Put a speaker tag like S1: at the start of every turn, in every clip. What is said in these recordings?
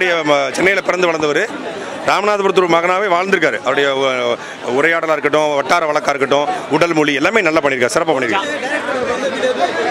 S1: அவருடைய சென்னையில் பிறந்து வளர்ந்தவர் ராமநாதபுரத்தூர் மகனாவே வாழ்ந்திருக்காரு அவருடைய உ- உரையாடலாக இருக்கட்டும் வட்டார வழக்காக இருக்கட்டும் உடல் மொழி எல்லாமே நல்லா பண்ணியிருக்காரு சிறப்பாக பண்ணியிருக்காரு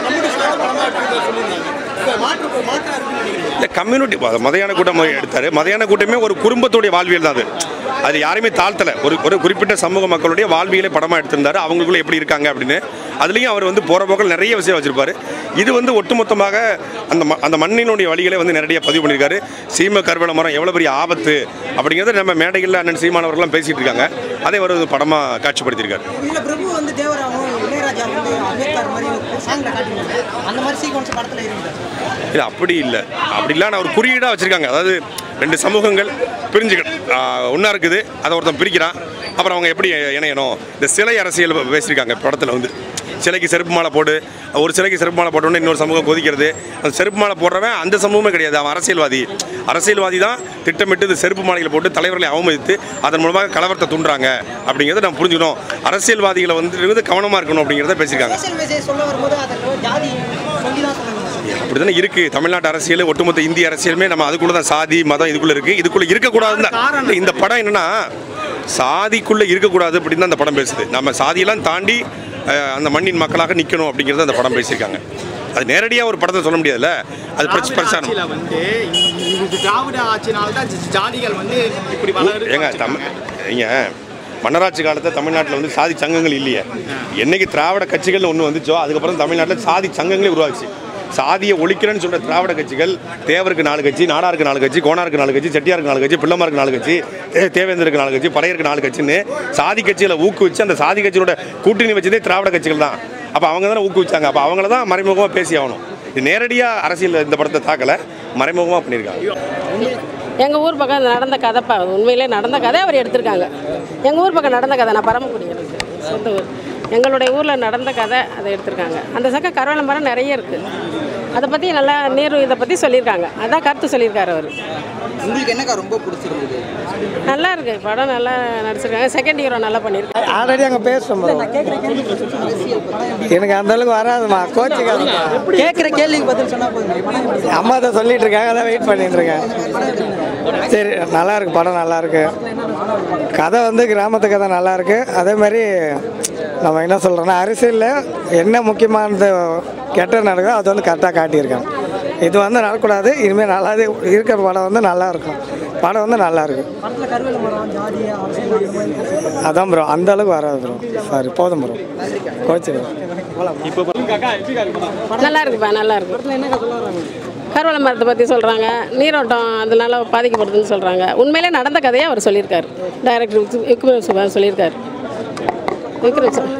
S1: இந்த கம்யூனிட்டி மதையான கூட்டம் எடுத்தார் மதையான கூட்டமே ஒரு குடும்பத்துடைய வாழ்வியல் தான் அது அது யாரையுமே தாழ்த்தலை ஒரு ஒரு குறிப்பிட்ட சமூக மக்களுடைய வாழ்வியலை படமாக எடுத்திருந்தாரு அவங்களுக்குள்ள எப்படி இருக்காங்க அப்படின்னு அதுலேயும் அவர் வந்து போகிற போக்கில் நிறைய விஷயம் வச்சிருப்பாரு இது வந்து ஒட்டுமொத்தமாக அந்த ம- அந்த மண்ணினுடைய வழிகளை வந்து நேரடியாக பதிவு பண்ணியிருக்காரு சீம கருவேல மரம் எவ்வளோ பெரிய ஆபத்து அப்படிங்கிறத நம்ம மேடைகளில் அண்ணன் சீமானவர்கள்லாம் பேசிகிட்டு இருக்காங்க அதை அவர் படமாக காட்சிப்படுத்தியிருக்காரு
S2: இதுல பிரபு வந்து தேவராவும் இளையராஜா வந்து அம்பேத்கர் மாதிரி சாங்ல காட்டினாங்க அந்த மாதிரி சீக்வன்ஸ் படத்துல இருக்குது
S1: இல்லை அப்படி இல்லை அப்படிலாம் நான் ஒரு குறியீடாக வச்சுருக்காங்க அதாவது ரெண்டு சமூகங்கள் பிரிஞ்சுக்கணும் ஒன்றா இருக்குது அதை ஒருத்தன் பிரிக்கிறான் அப்புறம் அவங்க எப்படி இணையணும் இந்த சிலை அரசியல் பேசியிருக்காங்க படத்தில் வந்து சிலைக்கு செருப்பு மாலை போடு ஒரு சிலைக்கு செருப்பு மாலை போட்டோன்னே இன்னொரு சமூகம் கொதிக்கிறது அந்த செருப்பு மாலை போடுறவன் அந்த சமூகமே கிடையாது அவன் அரசியல்வாதி அரசியல்வாதி தான் திட்டமிட்டு இந்த செருப்பு மாலைகளை போட்டு தலைவர்களை அவமதித்து அதன் மூலமாக கலவரத்தை தூண்டுறாங்க அப்படிங்கிறத நம்ம புரிஞ்சுக்கணும் அரசியல்வாதிகளை வந்து இருந்து கவனமாக இருக்கணும் அப்படிங்கிறத பேசியிருக்காங்க
S2: சோசியல் மெசேஜ் சொல்ல வரும்போது அதில் ஜாதி சொல்லி தான் சொல்லணும்
S1: அப்படி தானே இருக்குது தமிழ்நாட்டு அரசியல் ஒட்டுமொத்த இந்திய அரசியலுமே நம்ம அதுக்குள்ளே தான் சாதி மதம் இதுக்குள்ளே இருக்குது இதுக்குள்ளே இருக்கக்கூடாதுன்னு தான் இல்ல, இந்த படம் என்னன்னா சாதிக்குள்ளே இருக்கக்கூடாது அப்படின்னு தான் அந்த படம் பேசுது நம்ம சாதியெல்லாம் தாண்டி அஹ், அந்த மண்ணின் மக்களாக நிற்கணும் அப்படிங்கிறத அந்த படம் பேசியிருக்காங்க அது நேரடியாக ஒரு படத்தை சொல்ல முடியாதுல்ல அது பிரச்ச பிரச்சாரம்
S3: ஆட்சியில வந்து இது திராவிட ஆட்சினால தான் ஜாதிகள் வந்து இப்படி வளருது
S1: ஏங்க தமிழ் ஏங்க மன்னராட்சி காலத்தில் தமிழ்நாட்டில் வந்து சாதி சங்கங்கள் இல்லையே என்னைக்கு திராவிட கட்சிகள் ஒன்று வந்துச்சோ அதுக்கப்புறம் தமிழ்நாட்டில் சாதி சங்கங்களே உருவாச்சு சாதியை ஒழிக்கிறேன்னு சொல்ற திராவிட கட்சிகள் தேவருக்கு நாலு கட்சி நாடாருக்கு நாலு கட்சி கோனாருக்கு நாலு கட்சி செட்டியாருக்கு நாலு கட்சி பிள்ளமாருக்கு நாலு கட்சி தே- தேவேந்திரருக்கு நாலு கட்சி பழையருக்கு நாலு கட்சின்னு சாதி கட்சிகளை ஊக்குவிச்சு அந்த சாதி கட்சியோட கூட்டணி வச்சதே திராவிட கட்சிகள் தான் அப்போ அவங்க தானே ஊக்குவிச்சாங்க அப்போ அவங்கள தான் மறைமுகமாக பேசி ஆகணும் இது நேரடியாக அரசியல் இந்த படத்தை தாக்கலை மறைமுகமாக பண்ணியிருக்காங்க
S4: எங்கள் ஊர் பக்கம் அது நடந்த கதைப்பா அது உண்மையிலே நடந்த கதை அவர் எடுத்திருக்காங்க எங்கள் ஊர் பக்கம் நடந்த கதை நான் பரமக்குடி எனக்கு சொந்த ஊர் எங்களுடைய ஊரில் நடந்த கதை அதை எடுத்திருக்காங்க அந்த சக்கம் கருவேல மரம் நிறைய இருக்குது அதை பற்றி நல்லா நீர் இதை பற்றி சொல்லியிருக்காங்க அதான் கருத்து சொல்லியிருக்காரு அவர்
S2: உங்களுக்கு என்னக்கா ரொம்ப பிடிச்சிருந்தது
S4: நல்லா இருக்கு படம் நல்லா நடிச்சிருக்காங்க செகண்ட் ஹீரோ நல்லா பண்ணியிருக்காங்க
S5: ஆல்ரெடி அங்கே பேசுகிறோம் ப்ரோ எனக்கு அந்த அளவுக்கு வராதுமா கோச்சிக்காதுமா
S2: கேட்குற கேள்விக்கு பதில் சொன்னா போதும் படம் எப்படி
S5: அம்மா தான் சொல்லிட்டு இருக்காங்க அதான் வெயிட் பண்ணிட்டு இருக்கேன் சரி நல்லா இருக்கு படம் நல்லா இருக்கு கதை வந்து கிராமத்து கதை நல்லா இருக்கு அதே மாதிரி நம்ம என்ன சொல்கிறோன்னா அரசியலில் என்ன முக்கியமானது கெட்ட நடக்குதோ அது வந்து கரெக்டாக காட்டியிருக்காங்க இது வந்து நடக்கூடாது இனிமேல் நல்லா இருக்கிற படம் வந்து நல்லா இருக்கும் படம் வந்து நல்லா இருக்கு
S2: படத்துல கருவேல மரம் ஜாதி அரசியல் அந்த மாதிரி பேசுறாங்க.
S5: அதான் ப்ரோ அந்த அளவுக்கு வராது ப்ரோ சாரி போதும் ப்ரோ கோச்சிக்கிறேன்
S4: நல்லா இருக்குப்பா நல்லா இருக்கு கருவேல மரத்தை பற்றி சொல்கிறாங்க நீரோட்டம் அதனால பாதிக்கப்படுதுன்னு சொல்கிறாங்க உண்மையிலே நடந்த கதையை அவர் சொல்லியிருக்காரு டைரக்டர் விக்ரம் சுபா சொல்லியிருக்காரு விக்ரம் சுபா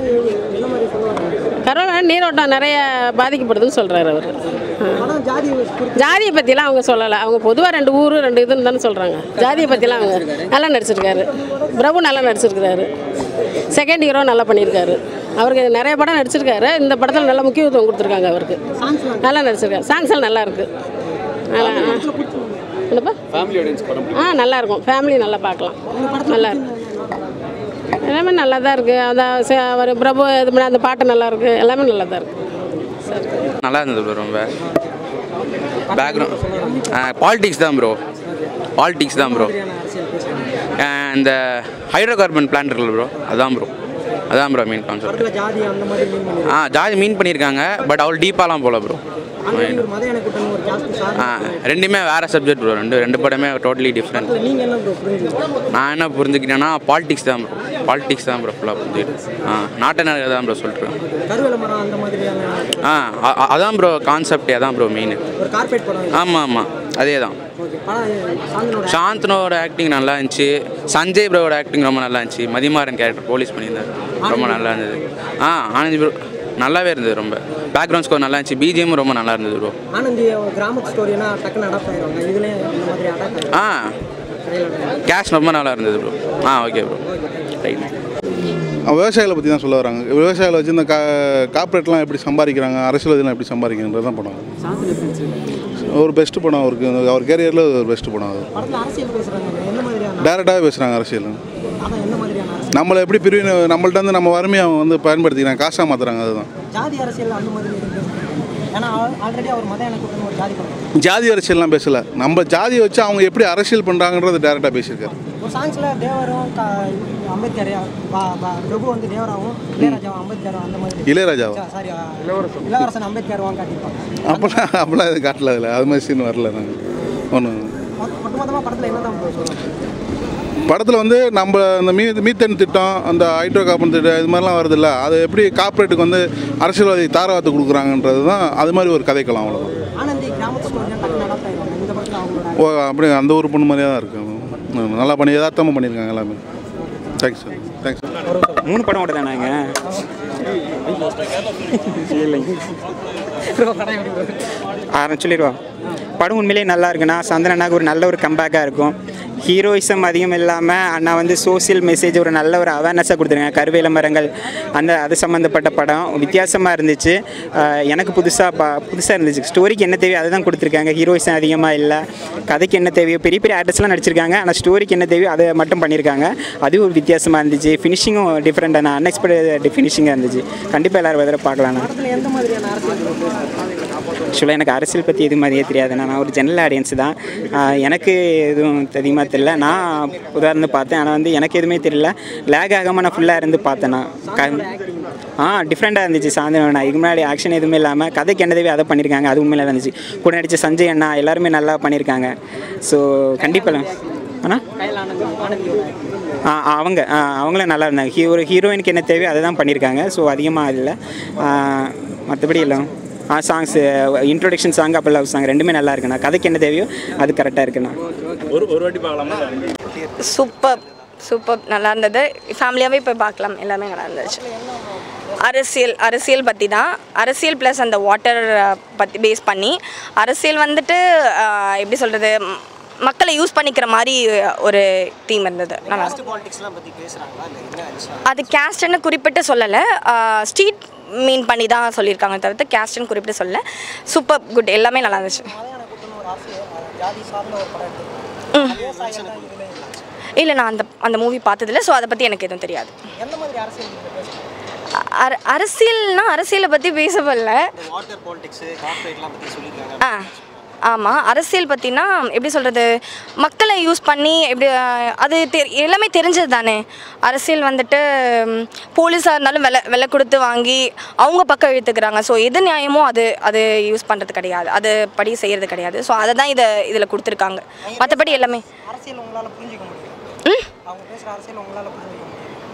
S4: கருவேல நீரோட்டம் நிறைய பாதிக்கப்படுதுன்னு சொல்கிறாரு அவர்
S2: படம் ஜாதி குறித்து
S4: ஜாதியை பற்றிலாம் அவங்க சொல்லலை அவங்க பொதுவாக ரெண்டு ஊர் ரெண்டு இதுன்னு தானே சொல்கிறாங்க ஜாதியை பற்றிலாம் அவங்க நல்லா நடிச்சிருக்காரு பிரபு நல்லா நடிச்சிருக்காரு செகண்ட் ஹீரோ நல்லா பண்ணியிருக்காரு அவருக்கு நிறைய படம் நடிச்சிருக்காரு இந்த படத்தில் நல்ல முக்கியத்துவம் கொடுத்துருக்காங்க அவருக்கு நல்லா நடிச்சிருக்காரு சாங்ஸ் எல்லாம் நல்லா இருக்கு நல்லா என்னப்பா ஆ நல்லா இருக்கும் ஃபேமிலி நல்லா பார்க்கலாம் நல்லா இருக்கு எல்லாமே நல்லா தான் இருக்குது அதான் ச- அவர் பிரபு இது பண்ண அந்த பாட்டு நல்லா இருக்கு எல்லாமே நல்லா தான் இருக்குது
S6: நல்லா இருந்தது ப்ரோ ரொம்ப பேக்ரவுண்ட் பாலிடிக்ஸ் தான் ப்ரோ பாலிடிக்ஸ் தான் ப்ரோ இந்த ஹைட்ரோ கார்பன் பிளான்ட் இருக்குல்ல ப்ரோ அதான் ப்ரோ அதான் ப்ரோ மீன் கான்செப்ட்
S2: படத்துல ஜாதி அந்த மாதிரி மீன் பண்ணி
S6: ஆ ஜாதி மீன் பண்ணியிருக்காங்க பட் அவ்வளோ டீப்பாலாம் போகல ப்ரோ
S2: ஆல்ரெடி ஒரு மத எனக்கு ஒரு ஜாஸ்தி சார்
S6: ஆ ரெண்டுமே வேறு சப்ஜெக்ட் ப்ரோ ரெண்டு ரெண்டு படமே டோட்டலி டிஃப்ரெண்ட்
S2: நீங்க என்ன ப்ரோ புரிஞ்சுது
S6: நான் என்ன புரிஞ்சுக்கிட்டேன்னா பாலிடிக்ஸ் தான் ப்ரோ பாலிடிக்ஸ் தான் ப்ரோ ஃபுல்லாக புரிஞ்சுக்கிட்டு ஆ நாட்டை நடக்க தான் ப்ரோ சொல்கிறேன்
S2: கருவேல மரம் அந்த மாதிரியான
S6: ஆ அ- அ- அதான் ப்ரோ கான்செப்டே அதான் ப்ரோ மெயின்
S2: ஒரு கார்பரேட் படம்
S6: ஆமாம் ஆமாம் அதே தான்
S2: ஓகே படம் சாந்தனோட
S6: சாந்தனோட ஆக்டிங் நல்லா இருந்துச்சு சஞ்சய் ப்ரோவோட ஆக்டிங் ரொம்ப நல்லா இருந்துச்சு மதிமாறன் கேரக்டர் போலீஸ் பண்ணியிருந்தாரு ரொம்ப நல்லா இருந்தது ஆ ஆனந்த் ப்ரோ நல்லாவே இருந்தது ரொம்ப பேக்ரவுண்ட் ஸ்கோர் நல்லா இருந்துச்சு பிஜிஎம் ரொம்ப நல்லா இருந்தது ப்ரோ
S2: ஆனந்தி ஒரு கிராமத்து ஸ்டோரினா டக்குன்னு அடாப்ட் ஆயிடுவாங்க இதுலயும் இந்த மாதிரி அடாப்ட்
S6: ஆ
S2: ஆயிடும்
S6: கேஷ் ரொம்ப நல்லா இருந்தது ப்ரோ ஆ ஓகே ப்ரோ ரைட்
S7: அவன் விவசாயிகளை பற்றி தான் சொல்ல வராங்க விவசாயிகளை வச்சு இந்த கா கார்ப்பரேட்லாம் எப்படி சம்பாதிக்கிறாங்க அரசியல்வாதிலாம் எப்படி சம்பாதிக்கிறாங்கிறது தான் படம் ஒரு பெஸ்ட் படம் அவருக்கு அவர் கேரியரில் ஒரு பெஸ்ட் படம் அது
S2: படத்துல அரசியல் பேசுறாங்க என்ன மாதிரியான
S7: டேரெக்டாகவே பேசுகிறாங்க அரசியல்
S2: அதான் என்ன மாதிரியான அரசியல்
S7: நம்மளை எப்படி பிரிவினை நம்மள்ட்ட வந்து நம்ம வறுமையை அவங்க வந்து பயன்படுத்திக்கிறாங்க காசாக மாற்றுறாங்க அதுதான்
S2: ஜாதி அரசியல் அந்த மாதிரி இருக்கு ஏன்னா ஆல்ரெடி அவர் மத எனக்கு ஒரு ஜாதி படம்
S7: ஜாதி அரசியல்லாம் பேசல நம்ம ஜாதியை வச்சு அவங்க எப்படி அரசியல் பண்ணுறாங்கன்றது டேரெக்டாக பேசியிருக்காரு
S2: ஒரு சாங்ஸில் தேவரும் க- அம்பேத்கர் பா- பா- பிரபு வந்து தேவராவும் இளையராஜாவும் அம்பேத்கரும் அந்த மாதிரி
S7: இளையராஜாவா
S2: சாரி இளவரசன் அம்பேத்கரும் காட்டியிருப்பாங்க
S7: அப்போல்லாம் அப்போல்லாம் எதுவும் காட்டல அதில் அது மாதிரி சீன் வரல நாங்கள் ஒன்று
S2: ஒட்டுமொத்தமாக படத்தில் என்ன தான் சொல்லுவாங்க
S7: படத்தில் வந்து நம்ம அந்த மீ மீத்தேன் திட்டம் அந்த ஹைட்ரோ கார்பன் திட்டம் இது மாதிரிலாம் வருதுல்ல அது எப்படி கார்ப்பரேட்டுக்கு வந்து அரசியல்வாதி தாரவாத்து கொடுக்குறாங்கன்றது தான் அது மாதிரி ஒரு கதைக்கலாம் அவ்வளோதான்
S2: ஆனந்தி கிராமத்து ஸ்டோரி தான் டக்குனு அடாப்ட் ஆயிடுவாங்க இந்த படத்தில் அவங்களோட
S7: ஓ அப்படி அந்த ஒரு பொண்ணு மாதிரியே தான் இருக்கு ம், நல்லா பண்ணி யதார்த்தமாக பண்ணியிருக்காங்க எல்லாமே தேங்க்ஸ் சார் தேங்க்ஸ் சார்
S8: மூணு படம் ஓடுதானாங்க இல்லைங்க ஆரம்பி சொல்லிடுவா படம் உண்மையிலேயே நல்லா இருக்குண்ணா சந்தன அண்ணாக்கு ஒரு நல்ல ஒரு கம்பேக்காக இருக்கும் ஹீரோயிசம் அதிகம் இல்லாமல் அண்ணா வந்து சோஷியல் மெசேஜ் ஒரு நல்ல ஒரு அவேர்னஸாக கொடுத்துருங்க கருவேல மரங்கள் அந்த அது சம்மந்தப்பட்ட படம் வித்தியாசமாக இருந்துச்சு ஆஹ் எனக்கு புதுசாக பா புதுசாக இருந்துச்சு ஸ்டோரிக்கு என்ன தேவையோ அதை தான் கொடுத்துருக்காங்க ஹீரோயிசம் அதிகமாக இல்லை கதைக்கு என்ன தேவையோ பெரிய பெரிய ஆர்டிஸ்ட்லாம் நடிச்சிருக்காங்க ஆனால் ஸ்டோரிக்கு என்ன தேவையோ அதை மட்டும் பண்ணியிருக்காங்க அது ஒரு வித்தியாசமாக இருந்துச்சு ஃபினிஷிங்கும் டிஃப்ரெண்டான அன்எக்ஸ்பெக்டட் ஃபினிஷிங்காக இருந்துச்சு கண்டிப்பாக எல்லோரும் வெதர பார்க்கலாண்ணா
S2: படத்தில் எந்த மாதிரியான அரசியல் பேசுறாங்க?
S8: ஆக்சுவலாக எனக்கு அரசியல் பற்றி எது மாதிரியே தெரியாது நான் ஒரு ஜெனரல் ஆடியன்ஸ் தான் ஆஹ் எனக்கு எதுவும் அதிகமாக தெரியல நான் புதாக இருந்து பார்த்தேன் ஆனால் வந்து எனக்கு எதுவுமே தெரியல லேக் ஆகாமல் நான் ஃபுல்லாக இருந்து பார்த்தேன் நான் க- ஆ டிஃப்ரெண்ட்டாக இருந்துச்சு சாயந்தரம் இதுக்கு முன்னாடி ஆக்ஷன் எதுவுமே இல்லாமல் கதைக்கு என்ன தேவையோ அதை பண்ணியிருக்காங்க அது உண்மையில இருந்துச்சு கூட நடித்த சஞ்சய் அண்ணா எல்லாருமே நல்லா பண்ணியிருக்காங்க ஸோ கண்டிப்பாக ஆனால்
S2: கையில் ஆனந்தி ஆனந்தியோட acting.
S8: ஆ, அவங்க ஆ, அவங்களும் நல்லா இருந்தாங்க ஹீ ஒரு ஹீரோயினுக்கு என்ன தேவையோ அதை தான் பண்ணியிருக்காங்க ஸோ அதிகமாக இல்லை மற்றபடி இல்லை ஆ சாங்ஸு இன்ட்ரோடக்ஷன் சாங் அப்போ லவ் சாங் ரெண்டுமே நல்லா இருக்குண்ணா கதைக்கு என்ன தேவையோ அது கரெக்டாக இருக்குண்ணா
S9: சூப்பர் சூப்பர் நல்லா இருந்தது ஃபேமிலியாகவே போய் பார்க்கலாம் எல்லாமே நல்லா இருந்துச்சு அரசியல் அரசியல் பற்றி தான் அரசியல் ப்ளஸ் அந்த வாட்டர் பற்றி பேஸ் பண்ணி அரசியல் வந்துட்டு ஆஹ், எப்படி சொல்கிறது மக்களை யூஸ் பண்ணிக்கிற மாதிரி ஒரு தீம் இருந்தது நல்லா
S2: பாலிடிக்ஸ்லாம் பற்றி பேசுகிறாங்களா இல்லை என்ன ஆச்சு
S9: அது கேஸ்ட்னு குறிப்பிட்டு சொல்லலை ஸ்ட்ரீட் மீன் பண்ணி தான் சொல்லியிருக்காங்க தவிர்த்து கேஸ்ட்னு குறிப்பிட்டு சொல்லலை சூப்பர் குட் எல்லாமே நல்லா இருந்துச்சு
S2: மலையான கூட்டம்னு ஒரு அரசியல் ஜாதி சார்ந்த ஒரு படம் எடுத்து அதே சாயம் தான் இதுல இல்லை.
S9: இல்லை நான் அந்த அந்த மூவி பார்த்ததில்ல ஸோ அதை பற்றி எனக்கு எதுவும் தெரியாது
S2: எந்த மாதிரி அரசியல் நீங்கள் பேசுகிறீங்க
S9: அர அரசியல்னா அரசியலை பற்றி பேசப்படல
S2: வாட்டர் பாலிடிக்ஸு கார்பரேட்லாம் பற்றி சொல்லியிருக்காங்க
S9: ஆ ஆமாம் அரசியல் பற்றினா எப்படி சொல்கிறது மக்களை யூஸ் பண்ணி எப்படி அஹ், அது தெ எல்லாமே தெரிஞ்சது தானே அரசியல் வந்துட்டு ம், போலீஸாக இருந்தாலும் விலை விலை கொடுத்து வாங்கி அவங்க பக்கம் இழுத்துக்கிறாங்க ஸோ எது நியாயமோ அது அது யூஸ் பண்ணுறது கிடையாது அது படி செய்கிறது கிடையாது ஸோ அதை தான் இதை இதில் கொடுத்துருக்காங்க மற்றபடி எல்லாமே
S2: அரசியல் உங்களால் புரிஞ்சிக்க முடியும்
S9: ம்
S2: அவங்க பேசுகிற அரசியல் உங்களால் புரிஞ்சிக்க முடியும்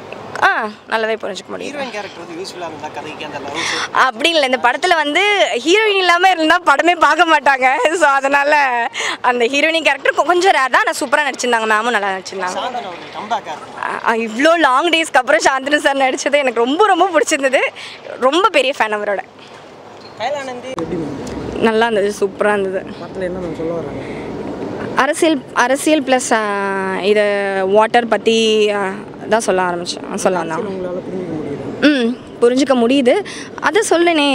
S9: ஆ நல்லாவே புரிஞ்சுக்க முடியும்
S2: ஹீரோயின் கேரக்டர் வந்து யூஸ்ஃபுல்லாக இருந்தால் கதைக்கு அந்த லவ்ஸ்
S9: அப்படி இல்லை இந்த படத்தில் வந்து ஹீரோயின் இல்லாமல் இருந்தால் படமே பார்க்க மாட்டாங்க ஸோ அதனால் அந்த ஹீரோயின் கேரக்டர் கொஞ்சம் ரேர் தான் ஆனால் சூப்பராக நடிச்சிருந்தாங்க மேமும் நல்லா நடிச்சிருந்தாங்க
S2: சாந்தன் அவர்கள் கம்பேக்காக
S9: இவ்வளோ லாங் டேஸ்க்கு அப்புறம் சாந்தினு சார் நடித்தது எனக்கு ரொம்ப ரொம்ப பிடிச்சிருந்தது ரொம்ப பெரிய ஃபேன் அவரோட
S2: கைலானந்தி எப்படி
S9: நல்லா இருந்தது சூப்பராக இருந்தது
S2: படத்தில் என்ன மேம் சொல்ல வராங்க
S9: அரசியல் அரசியல் ப்ளஸ் இது வாட்டர் பற்றி தான் சொல்ல ஆரம்பித்தேன் சொல்ல வந்தான்
S2: உங்களால் புரிஞ்சிக்க முடியுது
S9: ம் புரிஞ்சுக்க முடியுது அதை சொல்லுனே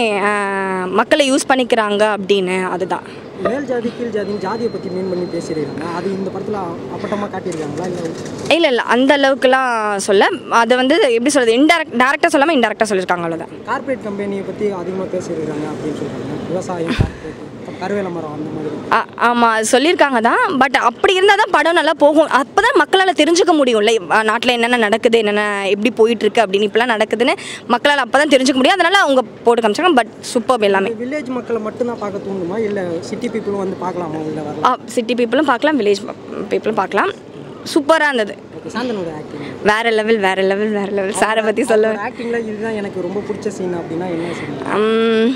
S9: மக்களை யூஸ் பண்ணிக்கிறாங்க அப்படின்னு அதுதான்
S2: மேல் ஜாதி கீழ் ஜாதின்னு ஜாதியை பற்றி மீன் பண்ணி பேசியிருக்காங்க அது இந்த படத்தில் அப்பட்டமாக காட்டியிருக்காங்களா இல்லை
S9: இல்லை இல்லை அந்த அளவுக்குலாம் சொல்ல அதை வந்து எப்படி சொல்கிறது இன்டெரக்ட் டேரெக்டாக சொல்லாமல் இன்டெரக்டாக சொல்லியிருக்காங்க அவ்வளோதான்
S2: கார்ப்பரேட் கம்பெனியை பற்றி அதிகமாக பேசியிருக்காங்க அப்படின்னு சொல்கிறாங்க விவசாயம் கார்ப்பரேட் கருவேல மரம் அந்த மாதிரி
S9: ஆமாம் சொல்லியிருக்காங்க தான் பட் அப்படி இருந்தால் தான் படம் நல்லா போகும் அப்போ தான் மக்களால் தெரிஞ்சுக்க முடியும்ல நாட்டில் என்னென்ன நடக்குது என்னென்ன எப்படி போயிட்டுருக்கு அப்படின்னு இப்படிலாம் நடக்குதுன்னு மக்களால் அப்போ தான் தெரிஞ்சுக்க முடியும் அதனால் அவங்க போட்டு காமிச்சாங்க பட் சூப்பர் எல்லாமே
S2: வில்லேஜ் மக்களை மட்டும்தான் பார்க்க தூண்டுமா இல்லை சிட்டி பீப்புளும் வந்து பார்க்கலாமா உள்ள வரலாம்
S9: சிட்டி பீப்புளும் பார்க்கலாம் வில்லேஜ் பீப்புளும் பார்க்கலாம் சூப்பராக இருந்தது
S2: சாந்தனோட ஆக்டிங்
S9: வேற லெவல் வேற லெவல் வேற லெவல் சாரை பற்றி சொல்ல
S2: ஆக்டிங்கில் இதுதான் எனக்கு ரொம்ப பிடிச்ச சீன் அப்படின்னா என்ன சீன்
S9: உம்,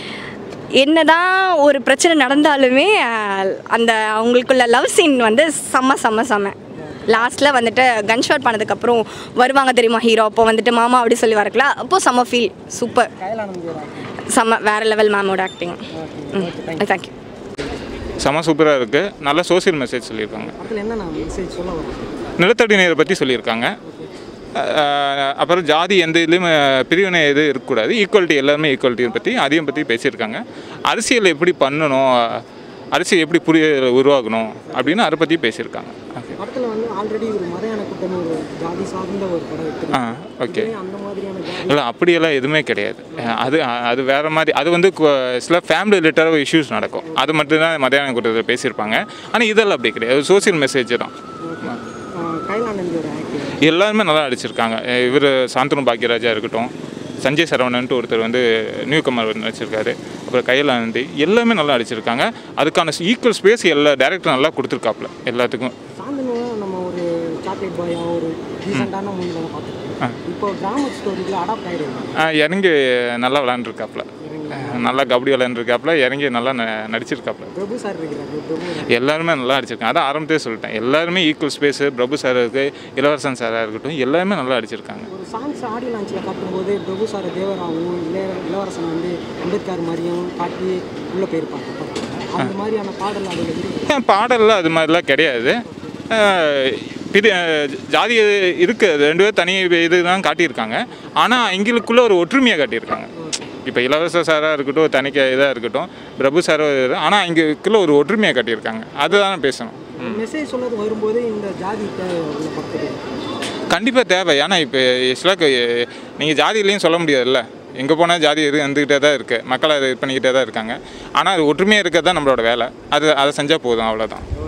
S9: என்னதான் ஒரு பிரச்சனை நடந்தாலுமே அஹ், அந்த அவங்களுக்குள்ள லவ் சீன் வந்து செம்ம செம்ம செம்ம லாஸ்ட்டில் வந்துட்டு கன் ஷாட் பண்ணதுக்கப்புறம் வருவாங்க தெரியுமா ஹீரோ அப்போ வந்துட்டு மாமா அப்படி சொல்லி வரக்கல அப்போது செம்ம ஃபீல் சூப்பர்
S2: கைலானந்தியோட ஆக்டிங்
S9: செம்ம வேற லெவல் மேமோட ஆக்டிங் தேங்க்யூ
S10: செம சூப்பராக இருக்குது நல்ல சோஷியல் மெசேஜ் சொல்லியிருக்காங்க
S2: படத்தில் என்ன நான் மெசேஜ் சொல்ல வரேன்
S10: நிலத்தடி நீரை பற்றி சொல்லியிருக்காங்க அஹ் அப்புறம் ஜாதி எந்த இதுலேயும் பிரிவினை எது இருக்கக்கூடாது ஈக்குவாலிட்டி எல்லாருமே ஈக்குவாலிட்டியை பற்றி அதையும் பற்றி பேசியிருக்காங்க அரசியல் எப்படி பண்ணணும் அரசியல் எப்படி புரிய உருவாக்கணும் அப்படின்னு அதை பற்றி பேசியிருக்காங்க ஓகே
S2: படத்தில் வந்து ஆல்ரெடி ஒரு மறையான கூட்டம் ஒரு ஜாதி சார்ந்த ஒரு படம்
S10: ஆ
S2: எடுத்துருக்காங்க
S10: ஓகே
S2: அந்த மாதிரியான ஜாதி
S10: இல்லை அப்படியெல்லாம் எதுவுமே கிடையாது அது அது வேறு மாதிரி அது வந்து கு- சில ஃபேமிலி ரிலேட்டடாக இஷ்யூஸ் நடக்கும் அது மட்டும்தான் மத்தியான கூட்டத்தில் பேசியிருப்பாங்க ஆனால் இதெல்லாம் அப்படி கிடையாது சோசியல் மெசேஜ் தான்
S2: கைலானந்தியோட ஆக்டிங்
S10: எல்லாருமே நல்லா நடிச்சிருக்காங்க இவர் சாந்தனு பாக்யராஜா இருக்கட்டும் சஞ்சய் சரவணன்ட்டு ஒருத்தர் வந்து நியூ கமர் நடிச்சிருக்காரு அப்புறம் கைலானந்தி எல்லாமே நல்லா நடிச்சிருக்காங்க அதுக்கான ஈக்குவல் ஸ்பேஸ் எல்லா டேரக்டர் நல்லா கொடுத்துருக்காப்புல எல்லாத்துக்கும்
S2: சாந்தனும் நம்ம ஒரு சாக்லேட் பாயா ஒரு டீசெண்டான மூவியில் பார்த்துருக்கோம் இப்போ கிராம ஸ்டோரியில் அடாப்ட் ஆகிருக்காங்க
S10: ஆ, இறங்கி நல்லா விளாண்டுருக்காப்புல நல்லா கபடி விளாண்டுருக்காப்புல இறங்கி நல்லா ந- நடிச்சிருக்காப்புல
S2: பிரபு சார் இருக்கிறாரு பிரபு
S10: எல்லாருமே நல்லா நடிச்சிருக்காங்க அதான் ஆரம்பத்தே சொல்லிட்டேன் எல்லாருமே ஈக்குவல் ஸ்பேஸு பிரபு சார் இருக்கு இளவரசன் சாராக இருக்கட்டும் எல்லாருமே நல்லா நடிச்சிருக்காங்க
S2: ஒரு சாங்ஸ் ஆடியோ லான்ச்சில் காட்டும்போது பிரபு சார் தேவராகவும் இளைய இளவரசன் வந்து அம்பேத்கர் மாதிரியும் காட்டி உள்ளே போயிருப்பாங்க படத்துல. அந்த மாதிரியான பாடல் அதில் இருக்கு
S10: ஏன் பாடல்லாம் அது மாதிரிலாம் கிடையாது அஹ் பிரி அஹ் ஜாதி இருக்கு அது ரெண்டு பேரும் தனி இது தான் காட்டியிருக்காங்க ஆனால் எங்களுக்குள்ள ஒரு ஒற்றுமையை காட்டியிருக்காங்க இப்போ இளவரச சாராக இருக்கட்டும் தனிக்க இதாக இருக்கட்டும் பிரபு சாராக ஆனால் எங்களுக்குள்ள ஒரு ஒற்றுமையை காட்டியிருக்காங்க அதுதான் பேசணும்
S2: மெசேஜ் சொன்னது வரும்போது இந்த ஜாதி தேவை உள்ள படத்துக்கு
S10: கண்டிப்பாக தேவை ஏன்னா இப்போ ஆக்சுவலாக நீங்கள் ஜாதியிலையும் சொல்ல முடியாதுல்ல எங்கே போனால் ஜாதி இரு இருந்துக்கிட்டே தான் இருக்குது மக்கள் அதை இது பண்ணிக்கிட்டே தான் இருக்காங்க ஆனால் அது ஒற்றுமையாக இருக்கிறது தான் நம்மளோட வேலை அது அதை செஞ்சால் போதும் அவ்வளோதான்